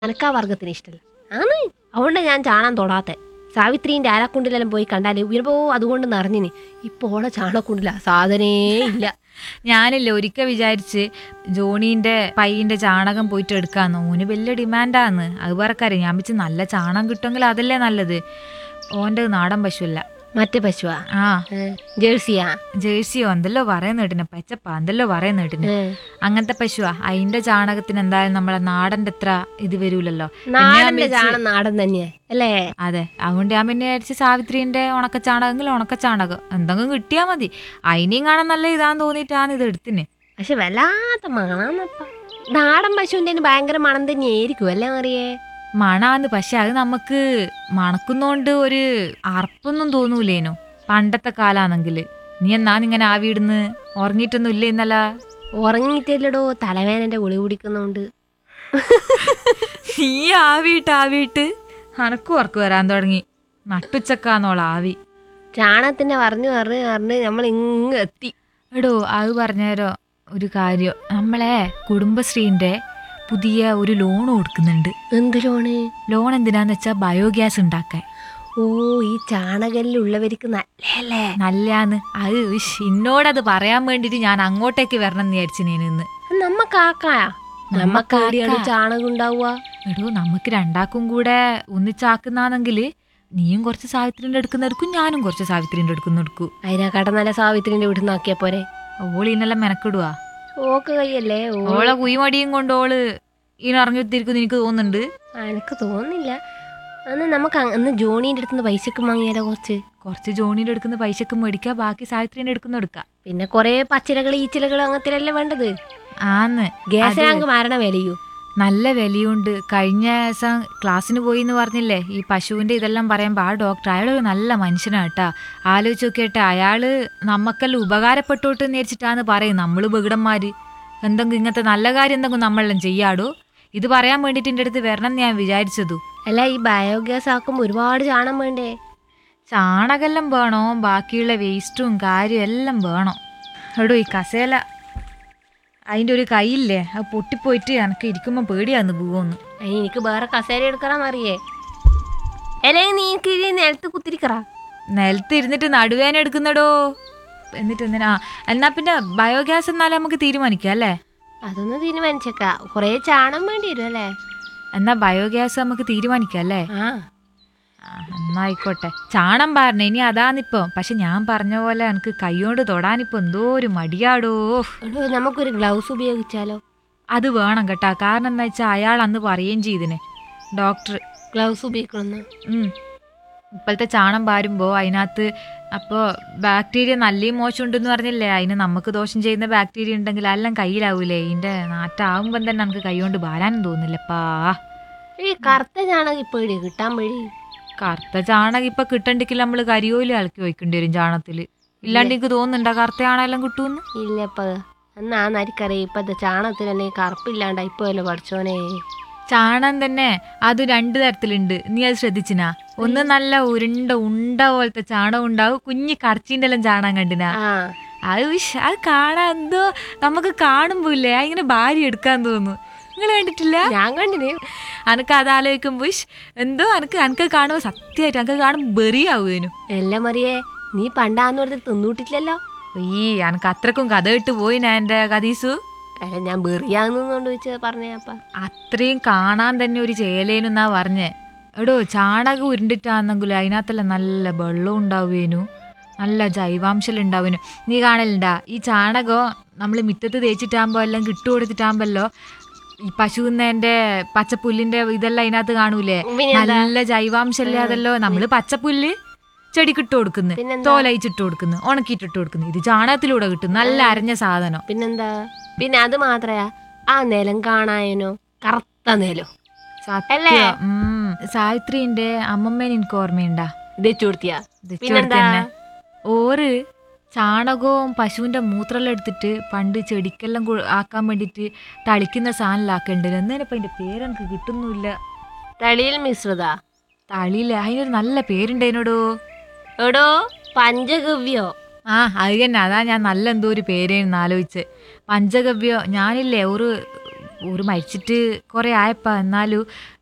എനക്കാ വർഗത്തിന് ഇഷ്ടമല്ല ആണ് അതുകൊണ്ട് ഞാൻ ചാണാൻ തൊടാത്തെ സാവിത്രീന്റെ ആരാക്കുണ്ടിലെല്ലാം പോയി കണ്ടാൽ ഉയർപ്പോ അതുകൊണ്ട് നിറഞ്ഞിന് ഇപ്പൊ ഓളെ ചാണക്കുണ്ടില്ല സാധനേ ഇല്ല ഞാനില്ലേ ഒരിക്കൽ വിചാരിച്ച് ജോണീന്റെ പയ്യന്റെ ചാണകം പോയിട്ട് എടുക്കാന്ന് ഓന് വലിയ ഡിമാൻഡാന്ന് അത് പറക്കാരെ ഞാൻ വെച്ച് നല്ല ചാണകം കിട്ടുമെങ്കിൽ അതല്ലേ നല്ലത് ഓന്റെ നാടൻ പശുവല്ല മറ്റേ പശുവാ ആ ഏ, ജേഴ്സിയാ ജേഴ്സിയോ എന്തല്ലോ പറയുന്ന കേട്ടിന് പച്ചപ്പ എന്തെല്ലോ പറയുന്ന കേട്ടിന് ഏ, അങ്ങനത്തെ പശുവാ അതിന്റെ ചാണകത്തിന് എന്തായാലും നമ്മളെ നാടന്റെ അത്ര ഇത് വരൂലല്ലോ പിന്നെ ഞാൻ നാടന്റെ വിചാരിച്ച് ചാണം നാടൻ തന്നെയാ അല്ലേ അതെ അതുകൊണ്ട് ഞാൻ പിന്നെ വിചാരിച്ച് സാവിത്രീന്റെ ഉണക്ക ചാണകമെങ്കിൽ ഉണക്ക ചാണകം എന്തെങ്കിലും കിട്ടിയാ മതി അതിനെയും കാണാൻ നല്ല ഇതാന്ന് തോന്നിയിട്ടാണ് ഇത് എടുത്തിന് പക്ഷെ വല്ലാത്ത മണന്നപ്പ നാടൻ പശുവിന്റെ ഭയങ്കര മണം തന്നെയായിരിക്കും അല്ലേ മറിയേ മണാന്ന് പക്ഷെ അത് നമുക്ക് മണക്കുന്നോണ്ട് ഒരു അർപ്പൊന്നും തോന്നൂലേനു പണ്ടത്തെ കാലാണെങ്കില് നീ എന്നാ ഇങ്ങനെ ആവിയിടുന്ന് ഉറങ്ങിയിട്ടൊന്നും ഇല്ലേ ഇന്നല ഉറങ്ങിയിട്ടില്ലടോ തലവേദനന്റെ ഗുളി കുടിക്കുന്നോണ്ട് നീ ആവിയിട്ട് ആവിയിട്ട് അനക്കും ഉറക്ക് വരാൻ തുടങ്ങി നട്ടുച്ചക്കാന്നോള ആവി ചാണകത്തിന്റെ പറഞ്ഞു പറഞ്ഞ് പറഞ്ഞ് നമ്മൾ ഇങ്ങ് എത്തി എടോ അത് പറഞ്ഞേരോ ഒരു കാര്യം നമ്മളെ കുടുംബശ്രീന്റെ പുതിയ ഒരു ലോൺ കൊടുക്കുന്നുണ്ട് എന്ത് ലോണ് ലോൺ എന്തിനാന്ന് വെച്ചാൽ ബയോഗ്യാസ് ഉണ്ടാക്കാൻ ഓ ഈ ചാണകല്ലുള്ളവർക്ക് നല്ലല്ലേ നല്ലാന്ന് അത് ഇഷ്, ഇന്നോടത് പറയാൻ വേണ്ടിട്ട് ഞാൻ അങ്ങോട്ടേക്ക് വരണം എന്ന് വിചാരിച്ചു ഞാൻ ഇന്ന് നമ്മക്കാക്കാ നമ്മക്ക് എവിടെയാണ് ചാണകം ഉണ്ടാവുക എടോ നമുക്ക് രണ്ടാക്കും കൂടെ ഒന്നിച്ചാക്കുന്നാണെങ്കിൽ നീയും കുറച്ച് സാവിത്രിന്റെ എടുക്കുന്നെടുക്കും ഞാനും കുറച്ച് സാവിത്രിന്റെ എടുക്കുന്നെടുക്കും അതിനെക്കാട്ടം നല്ല സാവിത്രിന്റെ വീട്ടിൽ നിന്നാക്കിയ പോരെ ഓള് ഇന്നെല്ലാം മെനക്കിടുവാ ഓക്ക് കയ്യല്ലേ ഓ ഓളെ കുയിമടിയും കൊണ്ട് ഓള് ഇനി ഇറങ്ങിത്തിരിക്കും എനിക്ക് തോന്നുന്നുണ്ട് ആ, എനിക്ക് തോന്നുന്നില്ല അന്ന് നമുക്ക് അ- അന്ന് ജോണീന്റെ അടുത്ത് പൈസക്ക് വാങ്ങിയാലോ കുറച്ച് കുറച്ച് ജോണിയുടെ എടുക്കുന്ന പൈസക്ക് മേടിക്കുക ബാക്കി സാവിത്രിന്റെ എടുക്കുന്ന എടുക്കാം പിന്നെ കൊറേ പച്ചിലകൾ ഈച്ചിലകൾ അങ്ങനത്തിലല്ലേ വേണ്ടത് ആന്ന് ഗ്യാസിനാങ്ക് മാരണ വിലയൂ നല്ല വിലയുണ്ട് കഴിഞ്ഞ ദിവസം ക്ലാസ്സിന് പോയി എന്ന് പറഞ്ഞില്ലേ ഈ പശുവിന്റെ ഇതെല്ലാം പറയുമ്പോൾ ആ ഡോക്ടർ അയാളൊരു നല്ല മനുഷ്യനാട്ടാ ആലോചിച്ച് നോക്കിയിട്ട് അയാള് നമ്മക്കെല്ലാം ഉപകാരപ്പെട്ടോട്ട് എന്ന് വിചാരിച്ചിട്ടാന്ന് പറയും നമ്മള് ബഹുടന്മാര് എന്തെങ്കിലും ഇങ്ങനത്തെ നല്ല കാര്യം എന്തെങ്കിലും നമ്മളെല്ലാം ചെയ്യാടോ ഇത് പറയാൻ വേണ്ടിട്ട് എൻ്റെ അടുത്ത് വരണം എന്ന് ഞാൻ വിചാരിച്ചതു അല്ല ഈ ബയോഗ്യാസ് ആക്കുമ്പോ ഒരുപാട് ചാണം വേണ്ടേ ചാണകെല്ലാം വേണോ ബാക്കിയുള്ള വേസ്റ്റും കാര്യവും എല്ലാം വേണം എടോ ഈ കസേല അതിൻ്റെ ഒരു കൈയില്ലേ അത് പൊട്ടിപ്പോയിട്ട് എനക്ക് ഇരിക്കുമ്പോൾ പേടിയാന്ന് പോകുമെന്ന് അതിന് എനിക്ക് വേറെ കസേര എടുക്കണം അറിയേ അല്ലെങ്കിൽ നീ എനിക്ക് ഈ നിലത്ത് കുത്തിരിക്കറ നിലത്ത് ഇരുന്നിട്ട് നടുവേന എടുക്കുന്നടോ എന്നിട്ട് എന്തിനാ എന്നാ പിന്നെ ബയോഗ്യാസ് എന്നാലും നമുക്ക് തീരുമാനിക്കാം അല്ലേ അതൊന്ന് തീരുമാനിച്ചേക്ക കൊറേ ചാണം വേണ്ടി വരും അല്ലേ എന്നാ ബയോഗ്യാസ് നമുക്ക് തീരുമാനിക്കാം അല്ലേ ആ ആ, എന്നാ ആയിക്കോട്ടെ ചാണം പറഞ്ഞ ഇനി അതാന്നിപ്പോ പക്ഷെ ഞാൻ പറഞ്ഞ പോലെ എനിക്ക് കൈകൊണ്ട് തൊടാനിപ്പോ എന്തോ ഒരു മടിയാടോ എടോ നമുക്കൊരു ഗ്ലൗസ് ഉപയോഗിച്ചാലോ അത് വേണം കേട്ടാ കാരണം എന്താ വെച്ചാൽ അയാൾ അന്ന് പറയുകയും ചെയ്തിന് ഡോക്ടർ ഗ്ലൗസ് ഉപയോഗിക്കണമെന്ന് ഉം. ഇപ്പോഴത്തെ ചാണം പാരുമ്പോൾ അതിനകത്ത് അപ്പോൾ ബാക്ടീരിയ നല്ലയും മോശം ഉണ്ടെന്ന് പറഞ്ഞില്ലേ അതിന് നമുക്ക് ദോഷം ചെയ്യുന്ന ബാക്ടീരിയ ഉണ്ടെങ്കിൽ എല്ലാം കയ്യിലാവൂലേ ഇതിൻ്റെ നാറ്റാവുമ്പം തന്നെ നമുക്ക് കൈ കൊണ്ട് ഭാരാനും തോന്നില്ലപ്പാ ഈ കറുത്ത ചാണകം ഇപ്പൊ എവിടെയാ കിട്ടാൻ വഴി കറുത്ത ചാണകം ഇപ്പം കിട്ടണ്ടെങ്കിൽ നമ്മൾ കരിയോല് ഇളക്കി വയ്ക്കേണ്ടി വരും ചാണത്തിൽ ഇല്ലാണ്ട് എനിക്ക് തോന്നുന്നുണ്ടോ കറുത്ത ചാണമെല്ലാം കിട്ടുമെന്ന് ഇല്ലപ്പ എന്നാ നരിക്കറിയാം ഇപ്പത്തെ ചാണകത്തിൽ തന്നെ കറുപ്പില്ലാണ്ട് ഇപ്പൊ അല്ലേ പഠിച്ചോനെ ചാണം തന്നെ അത് രണ്ട് തരത്തിലുണ്ട് നീ അത് ശ്രദ്ധിച്ചിനാ ഒന്ന് നല്ല ഉരുണ്ട ഉണ്ട പോലത്തെ ചാണകം ഉണ്ടാവും കുഞ്ഞി കറച്ചിൻ്റെ എല്ലാം ചാണകം കണ്ടിനാ ആ അത് വിഷ് അത് കാണാൻ എന്തോ നമുക്ക് കാണുമ്പോ ഇല്ലേ ഇങ്ങനെ ഭാര്യ എടുക്കാൻ തോന്നുന്നു നിങ്ങൾ കണ്ടിട്ടില്ല ഞാൻ കണ്ടിന് അനക്ക് അത് ആലോചിക്കുമ്പോ ഇഷ് എന്തോ അനക്ക് അനക്ക് കാണുമ്പോ സത്യമായിട്ട് അനക്ക് കാണുമ്പോ ബെറിയാവുന്നു എല്ലാം അറിയേ നീ പണ്ടാന്ന് പറഞ്ഞ് തിന്നൂട്ടിട്ടില്ലല്ലോ ഈ അനക്ക് അത്രക്കും കഥ ഇട്ട് പോയി ഞാൻ എൻ്റെ കഥീസു അല്ല ഞാൻ ബെറിയാന്നോണ്ട് വെച്ച് പറഞ്ഞപ്പ അത്രയും കാണാൻ തന്നെ ഒരു ചേലേനെന്നാ പറഞ്ഞേ എടോ ചാണകം ഉരുണ്ടിട്ടാണെന്നെങ്കിലും അതിനകത്തെല്ലാം നല്ല വെള്ളം ഉണ്ടാവുകേനു നല്ല ജൈവാംശം ഉണ്ടാവുന്നു നീ കാണലുണ്ടാ ഈ ചാണകം നമ്മൾ മിറ്റത്ത് തേച്ചിട്ടാകുമ്പോൾ എല്ലാം കിട്ടു കൊടുത്തിട്ടാകുമ്പല്ലോ ഈ പശുവിന്റെ പച്ചപ്പുല്ലിന്റെ ഇതെല്ലാം അതിനകത്ത് കാണൂലേ പിന്നെന്താ? നല്ല ജൈവാംശം ഇല്ലാതല്ലോ നമ്മള് പച്ചപ്പുല്ല് ചെടിക്ക് ഇട്ട് കൊടുക്കുന്നു പിന്നെന്താ? തോലയിച്ചിട്ട് കൊടുക്കുന്നു ഉണക്കിയിട്ടിട്ട് കൊടുക്കുന്നു ഇത് ചാണകത്തിലൂടെ കിട്ടും നല്ല അരഞ്ഞ സാധനം പിന്നെന്താ പിന്നെ അത് മാത്രയാ ആ നിലം കാണായനോ കറുത്ത നിലം അല്ലേ? സത്യം ഉം. സാവിത്രിന്റെ അമ്മമ്മേനെ എനിക്ക് ഓർമ്മയുണ്ടാ വെച്ചു കൊടുത്തിയാ ഇത് പിന്നെന്താ? ചെറുക്കന്നെ. ഓര് ചാണകവും പശുവിന്റെ മൂത്രമെല്ലാം എടുത്തിട്ട് പണ്ട് ചെടിക്കെല്ലാം കൊ- ആക്കാൻ വേണ്ടിട്ട് തളിക്കുന്ന സാധനത്തിലാക്കണ്ട് എന്നേനപ്പം അതിന്റെ പേരെനിക്ക് കിട്ടുന്നില്ല തളിയിൽ മിശ്രിത തളിയില്ല അതിനൊരു നല്ല പേരുണ്ടേനോടോ എടോ പഞ്ചഗവ്യോ ആ അത് തന്നെ അതാ ഞാൻ നല്ല എന്തോ ഒരു പേരേന്ന് ആലോചിച്ച് പഞ്ചഗവ്യോ ഞാനില്ലേ ഒരു ഒരു മരിച്ചിട്ട് കുറെ ആയപ്പ എന്നാലും